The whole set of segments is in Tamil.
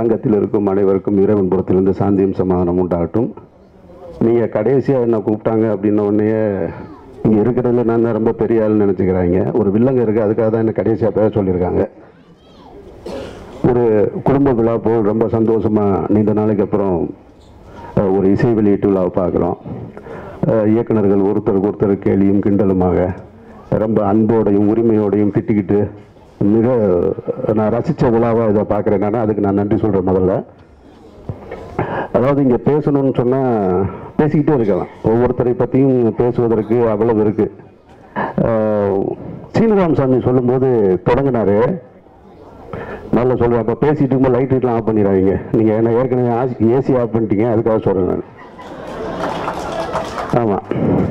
அரங்கத்தில் இருக்கும் அனைவருக்கும் இறைவன் புறத்திலிருந்து சாந்தியும் சமாதானம் உண்டாகட்டும் நீங்கள் கடைசியாக என்ன கூப்பிட்டாங்க அப்படின்ன உடனே இங்கே இருக்கிறதுல நான் தான் ரொம்ப பெரிய ஆள்னு நினச்சிக்கிறாங்க ஒரு வில்லங்க இருக்குது அதுக்காக தான் என்ன கடைசியாக பேச சொல்லியிருக்காங்க ஒரு குடும்ப விழா போல் ரொம்ப சந்தோஷமாக நீண்ட நாளைக்கு அப்புறம் அஹ், ஒரு இசை வெளியீட்டு விழாவை பார்க்குறோம் அஹ், இயக்குனர்கள் ஒருத்தருக்கு ஒருத்தர் கேலியும் கிண்டலுமாக ரொம்ப அன்போடையும் உரிமையோடையும் திட்டிக்கிட்டு மிக நான் ரசித்த விழாவாக இதை பார்க்குறேன் நான் அதுக்கு நான் நன்றி சொல்கிறேன் முதல்ல அதாவது இங்கே பேசணும்னு சொன்னால் பேசிக்கிட்டே இருக்கலாம் ஒவ்வொருத்தரை பற்றியும் பேசுவதற்கு அவ்வளவு இருக்கு அஹ், சீனிவாம் சாமி சொல்லும்போது தொடங்கினாரு நல்லா சொல்லுவேன் அப்போ பேசிட்டு இருக்கும்போது லைட் லைட்லாம் ஆஃப் பண்ணிடுறாங்க நீங்கள் என்ன ஏற்கனவே ஏசி ஆஃப் பண்ணிட்டீங்க அதுக்காக சொல்கிறேன் நான் ஆமாம்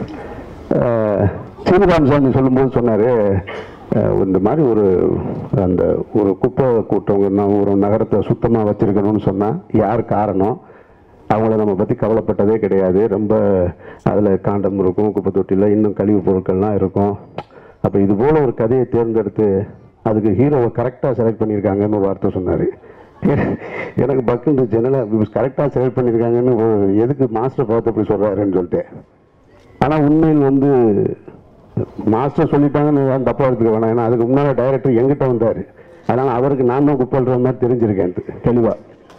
சீனிவாம் சாமி சொல்லும்போது சொன்னார் இந்த மாதிரி ஒரு அந்த ஒரு குப்பை கூட்டவங்க ஒரு நகரத்தை சுத்தமாக வச்சிருக்கணும்னு சொன்னால் யார் காரணம் அவங்கள நம்ம பற்றி கவலைப்பட்டதே கிடையாது ரொம்ப அதில் காண்டம் இருக்கும் குப்பை தொட்டியில் இன்னும் கழிவு பொருட்கள்லாம் இருக்கும் அப்போ இது போல் ஒரு கதையை தேர்ந்தெடுத்து அதுக்கு ஹீரோவை கரெக்டாக செலக்ட் பண்ணியிருக்காங்கன்னு ஒரு வார்த்தை சொன்னார் எனக்கு பக்குன்னு ஜெனரலாக கரெக்டாக செலக்ட் பண்ணியிருக்காங்கன்னு ஒரு- எதுக்கு மாஸ்டர் பார்த்து அப்படி சொல்கிறாருன்னு சொல்லிட்டு ஆனால் உண்மையில் வந்து மாஸ்டர் சொல்லிட்டாங்கன்னு யாரும் தப்பாக எடுத்துக்க வேணாம் ஏன்னா அதுக்கு முன்னால் டைரக்டர் எங்கிட்ட வந்தார் அதனால் அவருக்கு நான் தான் குப்பல்ற மாதிரி தெரிஞ்சிருக்கேன் தெளிவாக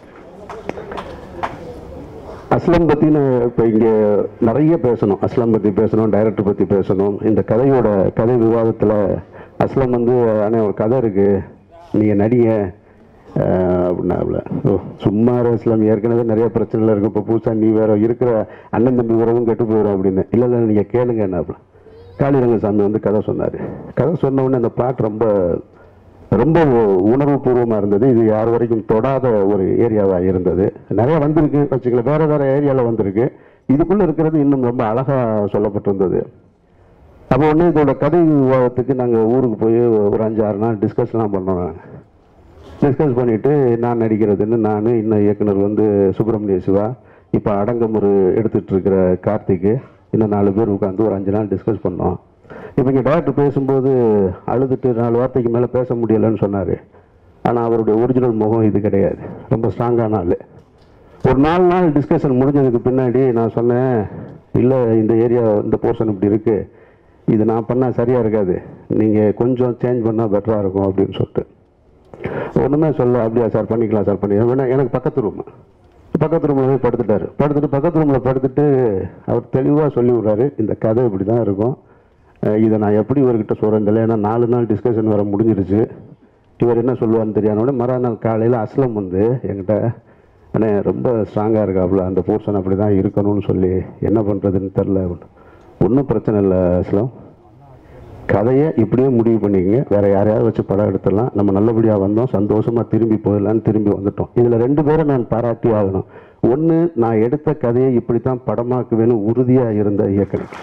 அஸ்லம் பற்றி நான் இப்போ இங்கே நிறைய பேசணும் அஸ்லம் பற்றி பேசணும் டைரக்டர் பற்றி பேசணும் இந்த கதையோட கதை விவாதத்தில் அஸ்லம் வந்து அண்ணே ஒரு கதை இருக்குது நீங்கள் நடிங்க அஹ், அப்படின்னாப்புல ஓ சும்மா இரு அஸ்லம் ஏற்கனவே நிறைய பிரச்சனைகள் இருக்குது இப்போ புதுசாக நீ வேற இருக்கிற அண்ணன் தம்பி உறவும் கெட்டு போயிடும் அப்படின்னு இல்லை இல்லை நீங்கள் கேளுங்க என்னாப்புல காளிரங்கசாமி வந்து கதை சொன்னார் கதை சொன்ன உடனே அந்த பிளாட் ரொம்ப ரொம்ப உணர்வுபூர்வமாக இருந்தது இது யார் வரைக்கும் தொடாத ஒரு ஏரியாவாக இருந்தது நிறைய வந்திருக்கு வச்சுக்கல வேற வேற ஏரியாவில் வந்திருக்கு இதுக்குள்ளே இருக்கிறது இன்னும் ரொம்ப அழகாக சொல்லப்பட்டிருந்தது அப்போ ஒன்று இதோட கதை விவாதத்துக்கு நாங்கள் ஊருக்கு போய் ஒரு அஞ்சு ஆறு நாள் டிஸ்கஸ்லாம் பண்ணோம் டிஸ்கஸ் பண்ணிவிட்டு நான் நடிக்கிறதுன்னு நான் இன்னும் இயக்குனர் வந்து சுப்பிரமணிய சிவா இப்போ அடங்கமுறு எடுத்துகிட்டு இருக்கிற கார்த்திக்கு இன்னும் நாலு பேர் உட்காந்து ஒரு அஞ்சு நாள் டிஸ்கஸ் பண்ணோம் இப்போ இங்கே டேரக்டர் பேசும்போது அழுதுட்டு நாலு வார்த்தைக்கு மேலே பேச முடியலைன்னு சொன்னார் ஆனால் அவருடைய ஒரிஜினல் முகம் இது கிடையாது ரொம்ப ஸ்ட்ராங்கான ஆள் ஒரு நாலு நாள் டிஸ்கஷன் முடிஞ்சதுக்கு பின்னாடி நான் சொன்னேன் இல்லை இந்த ஏரியா இந்த போர்ஷன் இப்படி இருக்குது இது நான் பண்ணால் சரியாக இருக்காது நீங்கள் கொஞ்சம் சேஞ்ச் பண்ணால் பெட்டராக இருக்கும் அப்படின்னு சொல்லிட்டு ஒன்றுமே சொல்ல அப்படியா சார் பண்ணிக்கலாம் சார் பண்ணி வேணா எனக்கு பக்கத்து ரூம் பக்கத்து ரூமில் போய் படுத்துட்டாரு படுத்துட்டு பக்கத்து ரூமில் படுத்துட்டு அவர் தெளிவாக சொல்லி விட்றாரு இந்த கதை இப்படி தான் இருக்கும் அஹ் இதை நான் எப்படி இவர்கிட்ட சொல்கிறேன் தெரியல ஏன்னா நாலு நாள் டிஸ்கஷன் வர முடிஞ்சிருச்சு இவர் என்ன சொல்லுவார்னு தெரியாதோட மறுநாள் காலையில் அஸ்லம் வந்து என்கிட்ட அண்ணே ரொம்ப ஸ்ட்ராங்காக இருக்காப்புல அந்த போர்ஷன் அப்படி தான் இருக்கணும்னு சொல்லி என்ன பண்ணுறதுன்னு தெரில ஒன்றும் பிரச்சனை இல்லை அஸ்லம் கதையை இப்படியே முடிவு பண்ணிக்கங்க வேற யாரையாவது வச்சு படம் எடுத்துடலாம் நம்ம நல்லபடியாக வந்தோம் சந்தோஷமாக திரும்பி போயிடலான்னு திரும்பி வந்துட்டோம் இதில் ரெண்டு பேரை நான் பாராட்டி ஆகணும் ஒன்று நான் எடுத்த கதையை இப்படி தான் படமாக்குவேன்னு உறுதியாக இருந்த இயக்குனர்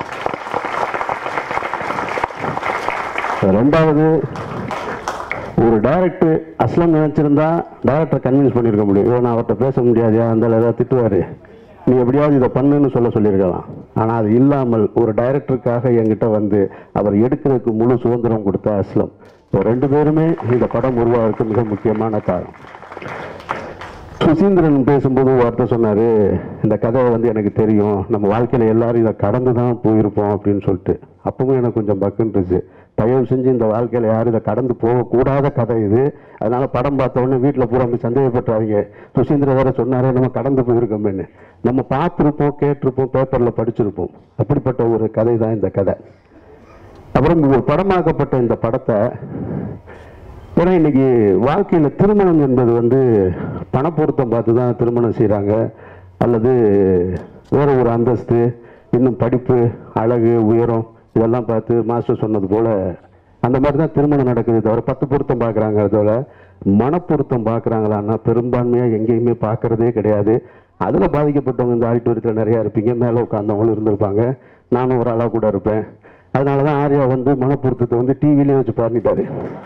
ரெண்டாவது ஒரு டைரக்டர் அஸ்லம் நினைச்சிருந்தா டைரக்டர் கன்வின்ஸ் பண்ணியிருக்க முடியும் இவன் நான் அவர்கிட்ட பேச முடியாதியா அந்த ஏதாவது திட்டுவார் நீ எப்படியாவது இதை பண்ணுன்னு சொல்ல சொல்லியிருக்கலாம் ஆனால் அது இல்லாமல் ஒரு டைரக்டருக்காக என்கிட்ட வந்து அவர் எடுக்கிறதுக்கு முழு சுதந்திரம் கொடுத்த அஸ்லம் இப்போ ரெண்டு பேருமே இந்த படம் உருவாகிறதுக்கு மிக முக்கியமான காரணம் சுசீந்திரன் பேசும்போது ஒரு வார்த்தை சொன்னார் இந்த கதை வந்து எனக்கு தெரியும் நம்ம வாழ்க்கையில் எல்லாரும் இதை கடந்து தான் போயிருப்போம் அப்படின்னு சொல்லிட்டு அப்பவும் எனக்கு கொஞ்சம் பக்குன்றுச்சு தயவு செஞ்சு இந்த வாழ்க்கையில் யாரும் இதை கடந்து போகக்கூடாத கதை இது அதனால படம் பார்த்த உடனே வீட்டில் பூரா போய் சந்தேகப்பட்டாதீங்க சுசீந்திர வேற சொன்னாரே நம்ம கடந்து போயிருக்கோமேன்னு நம்ம பார்த்துருப்போம் கேட்டிருப்போம் பேப்பரில் படிச்சிருப்போம் அப்படிப்பட்ட ஒரு கதை தான் இந்த கதை அப்புறம் ஒரு படமாக்கப்பட்ட இந்த படத்தை ஏன்னா இன்னைக்கு வாழ்க்கையில் திருமணம் என்பது வந்து பணப்பொருத்தம் பார்த்து தான் திருமணம் செய்கிறாங்க அல்லது வேற ஒரு அந்தஸ்து இன்னும் படிப்பு அழகு உயரம் இதெல்லாம் பார்த்து மாஸ்டர் சொன்னது போல அந்த மாதிரி தான் திருமணம் நடக்குது தவிர பத்து பொருத்தம் பார்க்குறாங்க தவிர மனப்பொருத்தம் பார்க்குறாங்களான்னா பெரும்பான்மையாக எங்கேயுமே பார்க்கறதே கிடையாது அதில் பாதிக்கப்பட்டவங்க இந்த ஆடிட்டோரியத்தில் நிறையா இருப்பீங்க மேலே உட்காந்தவங்களும் இருந்திருப்பாங்க நானும் ஒரு ஆளாக கூட இருப்பேன் அதனால தான் ஆர்யா வந்து மனப்பொருத்தத்தை வந்து டிவிலே வச்சு பாடிட்டாரு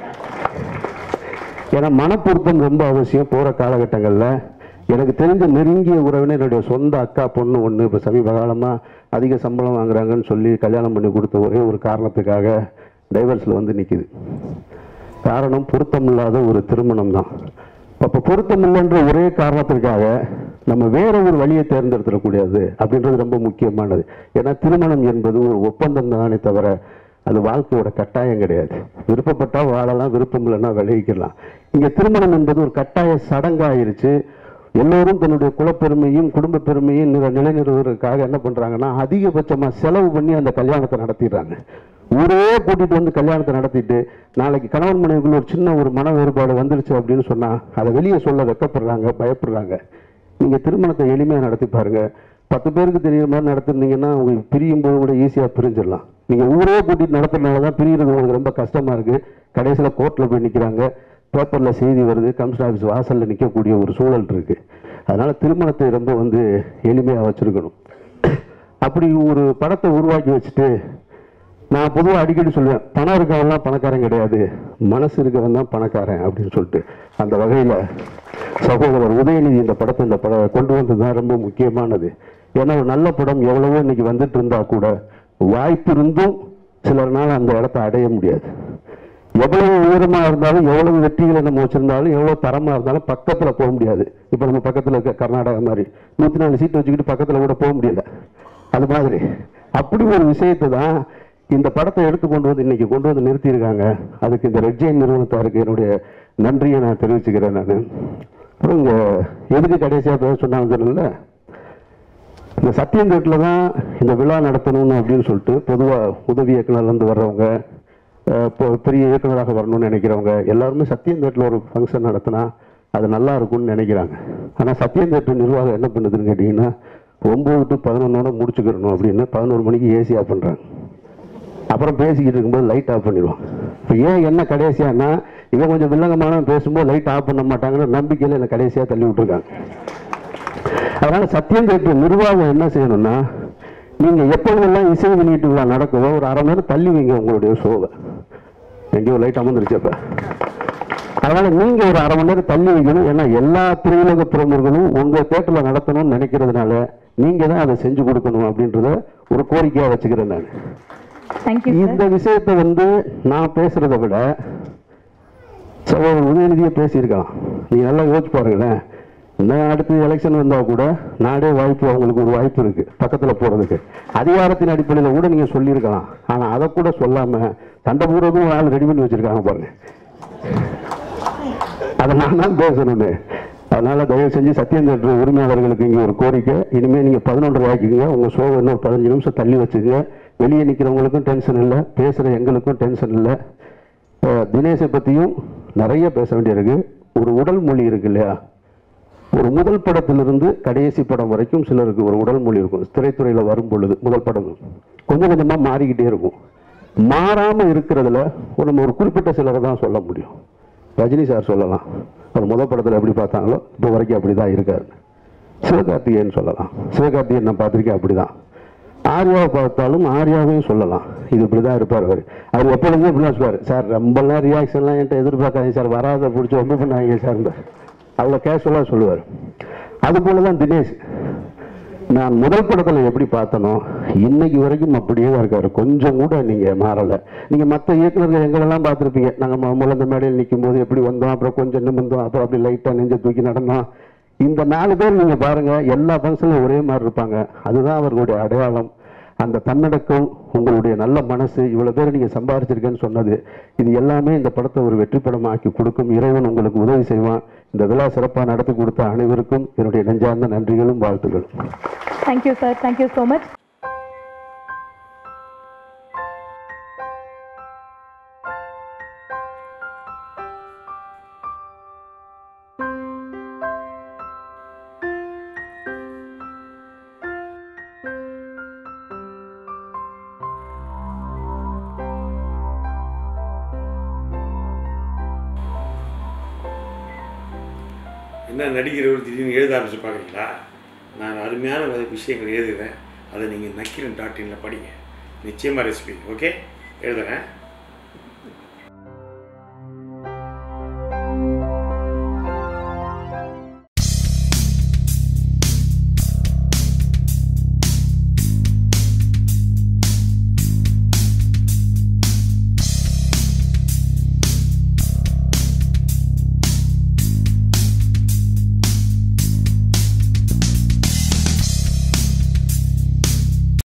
ஏன்னா மனப்பொருத்தம் ரொம்ப அவசியம் போகிற காலகட்டங்களில் எனக்கு தெரிஞ்ச நெருங்கிய உறவினர் என்னுடைய சொந்த அக்கா பொண்ணு ஒன்று இப்போ சமீப காலமாக அதிக சம்பளம் வாங்குறாங்கன்னு சொல்லி கல்யாணம் பண்ணி கொடுத்த ஒரே ஒரு காரணத்துக்காக டைவர்ஸில் வந்து நிற்கிது காரணம் பொருத்தமில்லாத ஒரு திருமணம் தான் அப்போ பொருத்தமில்லைன்ற ஒரே காரணத்திற்காக நம்ம வேற ஒரு வழியை தேர்ந்தெடுத்துடக்கூடாது அப்படின்றது ரொம்ப முக்கியமானது ஏன்னா திருமணம் என்பது ஒரு ஒப்பந்தம் தானே தவிர அது வாழ்க்கையோட கட்டாயம் கிடையாது விருப்பப்பட்டா வாழலாம் விருப்பம் இல்லைன்னா விளைவிக்கலாம் இங்க திருமணம் என்பது ஒரு கட்டாய சடங்காயிருச்சு எல்லோரும் தன்னுடைய குலப்பெருமையும் குடும்ப பெருமையும் நில நிலைநிறுவதற்காக என்ன பண்றாங்கன்னா அதிகபட்சமா செலவு பண்ணி அந்த கல்யாணத்தை நடத்திடுறாங்க ஊரே கூட்டிட்டு வந்து கல்யாணத்தை நடத்திட்டு நாளைக்கு கணவன் மனைவிக்குள்ள ஒரு சின்ன ஒரு மன வேறுபாடு வந்துருச்சு அப்படின்னு சொன்னா அதை வெளியே சொல்ல வெக்கப்படுறாங்க பயப்படுறாங்க நீங்க திருமணத்தை எளிமையா நடத்தி பாருங்க பத்து பேருக்கு தெரியுற மாதிரி நடத்துனீங்கன்னா உங்களுக்கு பிரியும் போது கூட ஈஸியா பிரிஞ்சிடலாம் நீங்க ஊரே கூட்டிட்டு நடத்துறதுனால தான் பிரிகிறது உங்களுக்கு ரொம்ப கஷ்டமா இருக்கு கடைசியில கோர்ட்ல போய் நிக்கிறாங்க பேப்பர்ல செய்தி வருது கமிஷன் ஆஃபீஸ் வாசல்ல நிற்கக்கூடிய ஒரு சூழல் இருக்கு அதனால திருமணத்தை ரொம்ப வந்து எளிமையா வச்சிருக்கணும் அப்படி ஒரு படத்தை உருவாக்கி வச்சுட்டு நான் பொதுவாக அடிக்கடி சொல்லுவேன் பணம் இருக்கவன்லாம் பணக்காரன் கிடையாது மனசு இருக்கவன் தான் பணக்காரன் அப்படின்னு சொல்லிட்டு அந்த வகையில் சகோதரர் உதயநிதி இந்த படத்தை இந்த பட கொண்டு வந்தது தான் ரொம்ப முக்கியமானது ஏன்னா ஒரு நல்ல படம் எவ்வளவோ இன்னைக்கு வந்துட்டு இருந்தா கூட வாய்ப்பு இருந்தும் சிலர்னால அந்த இடத்த அடைய முடியாது எவ்வளவு உயரமா இருந்தாலும் எவ்வளவு வெற்றிகளை நம்ம வச்சிருந்தாலும் எவ்வளவு தரமா இருந்தாலும் பக்கத்துல போக முடியாது இப்போ நம்ம பக்கத்துல இருக்க கர்நாடகா மாதிரி நூத்தி நாலு சீட் வச்சுக்கிட்டு பக்கத்துல கூட போக முடியல அது மாதிரி அப்படி ஒரு விஷயத்தை தான் இந்த படத்தை எடுத்து கொண்டு வந்து இன்னைக்கு கொண்டு வந்து நிறுத்தியிருக்காங்க அதுக்கு இந்த ரெட் ஜெயின் நிறுவனத்தாருக்கு என்னுடைய நன்றியை நான் தெரிவிச்சுக்கிறேன் நான் அப்புறம் இங்க எதுக்கு கடைசியா பேச சொன்னாங்க சொன்னல இந்த சத்தியந்தேட்டில் தான் இந்த விழா நடத்தணும்னு அப்படின்னு சொல்லிட்டு பொதுவாக உதவி இயக்குனர்லேருந்து வர்றவங்க அஹ், இப்போ பெரிய இயக்குனராக வரணும்னு நினைக்கிறவங்க எல்லாருமே சத்தியந்தேட்டில் ஒரு ஃபங்க்ஷன் நடத்தினா அது நல்லா இருக்கும்னு நினைக்கிறாங்க ஆனால் சத்தியந்தேட்டு நிர்வாகம் என்ன பண்ணுதுன்னு கேட்டிங்கன்னா ஒம்பது டு பதினொன்னோட முடிச்சுக்கிறணும் அப்படின்னு பதினோரு மணிக்கு ஏசி ஆஃப் பண்ணுறாங்க அப்புறம் பேசிக்கிட்டு இருக்கும்போது லைட் ஆஃப் பண்ணிடுவான் இப்போ ஏன் என்ன கடைசியானா இவன் கொஞ்சம் வில்லங்கமான பேசும்போது லைட் ஆஃப் பண்ண மாட்டாங்கன்னு நம்பிக்கையில் என்னை கடைசியாக தள்ளி விட்டுருக்காங்க அதனால சத்தியம் கேட்டு நிர்வாகம் என்ன செய்யணும்னா நீங்க எப்பொழுதெல்லாம் இசை வெளியீட்டு விழா நடக்குதோ ஒரு அரை மணி நேரம் தள்ளி வைங்க உங்களுடைய ஷோவை எங்கேயோ லைட் அமர்ந்துருச்சு அப்ப அதனால நீங்க ஒரு அரை மணி நேரம் தள்ளி வைக்கணும் ஏன்னா எல்லா திரையுலக பிரமுகர்களும் உங்க தேட்டர்ல நடத்தணும்னு நினைக்கிறதுனால நீங்க தான் அதை செஞ்சு கொடுக்கணும் அப்படின்றத ஒரு கோரிக்கையா வச்சுக்கிறேன் நான் தேங்க்யூ சார் இந்த விஷயத்தை வந்து நான் பேசுறதை விட சகோதரர் உதயநிதியை பேசியிருக்கலாம் நீ நல்லா யோசிச்சு பாருங்களேன் இன்னும் அடுத்து எலெக்ஷன் வந்தா கூட நாடே வாய்ப்பு அவங்களுக்கு ஒரு வாய்ப்பு இருக்கு பக்கத்துல போறதுக்கு அதிகாரத்தின் அடிப்படையில் கூட நீங்க சொல்லியிருக்கலாம் ஆனா அதை கூட சொல்லாம சண்டை போடுறதும் ஒரு ஆள் ரெடி பண்ணி வச்சிருக்காங்க பாருங்க அதை நான் தான் பேசணுமே அதனால தயவு செஞ்சு சத்தியம் தேட்டர் உரிமையாளர்களுக்கு இங்க ஒரு கோரிக்கை இனிமே நீங்க பதினொன்றரை ஆக்கிக்கங்க உங்க ஷோவை இன்னும் ஒரு பதினஞ்சு நிமிஷம் தள்ளி வச்சுக்கங்க வெளியே நிக்கிறவங்களுக்கும் டென்ஷன் இல்லை பேசுற எங்களுக்கும் டென்ஷன் இல்லை அஹ் தினேஷை பத்தியும் நிறைய பேச வேண்டியிருக்கு ஒரு உடல் மொழி இருக்கு இல்லையா ஒரு முதல் படத்திலிருந்து கடைசி படம் வரைக்கும் சிலருக்கு ஒரு உடல் மொழி இருக்கும் திரைத்துறையில வரும் பொழுது முதல் படம் கொஞ்சம் கொஞ்சமா மாறிக்கிட்டே இருக்கும் மாறாம இருக்கிறதுல ஒரு நம்ம ஒரு குறிப்பிட்ட சிலரை தான் சொல்ல முடியும் ரஜினி சார் சொல்லலாம் அவர் முதல் படத்துல எப்படி பார்த்தாங்களோ இப்போ வரைக்கும் அப்படிதான் இருக்காரு சிவகார்த்திகேயன் சொல்லலாம் சிவகார்த்திகேயன் நான் பார்த்திருக்கேன் அப்படிதான் ஆர்யாவை பார்த்தாலும் ஆர்யாவையும் சொல்லலாம் இது இப்படிதான் இருப்பார் அவர் அவர் எப்பொழுதுமே இப்படிதான் சொல்லுவார் சார் ரொம்பலாம் ரியாக்ஷன்லாம் என்கிட்ட எதிர்பார்க்காதீங்க சார் வராத பிடிச்சி ரொம்ப பண்ணாங்க சார் அவ்வளோ கேஷுவலாக சொல்லுவார் அது போல தான் தினேஷ் நான் முதல் படத்துல எப்படி பார்த்தனோ இன்னைக்கு வரைக்கும் அப்படியே தான் இருக்காரு கொஞ்சம் கூட நீங்க மாறல நீங்க மற்ற இயக்குநர்கள் எங்களெல்லாம் பார்த்துருப்பீங்க நாங்க மு- முதல்ல இந்த மேடையில் நிற்கும் போது எப்படி வந்தோம் அப்புறம் கொஞ்சம் நிமிர்ந்தோம் அப்புறம் அப்படி லைட்டா நெஞ்ச தூக்கி நடந்தோம் இந்த நாலு பேர் நீங்க பாருங்க எல்லா ஃபங்க்ஷன்லையும் ஒரே மாதிரி இருப்பாங்க அதுதான் அவர்களுடைய அடையாளம் அந்த தன்னடக்கம் உங்களுடைய நல்ல மனசு இவ்வளவு பேர் நீங்க சம்பாதிச்சிருக்கேன்னு சொன்னது இது எல்லாமே இந்த படத்தை ஒரு வெற்றி படமாக்கி கொடுக்கும் இறைவன் உங்களுக்கு உதவி செய்வான் இந்த விழா சிறப்பாக நடத்தி கொடுத்த அனைவருக்கும் என்னுடைய நெஞ்சார்ந்த நன்றிகளும் வாழ்த்துக்களும் thank you sir thank you so much என்ன நடிகர்கள் திடீர்னு எழுத ஆரம்பிச்சு பார்க்குறீங்களா நான் அருமையான வ- விஷயங்கள் எழுதுகிறேன் அதை நீங்கள் நக்கீரன் டாட் இனில் படிங்க நிச்சயமாக ரெசிபி ஓகே எழுதுறேன்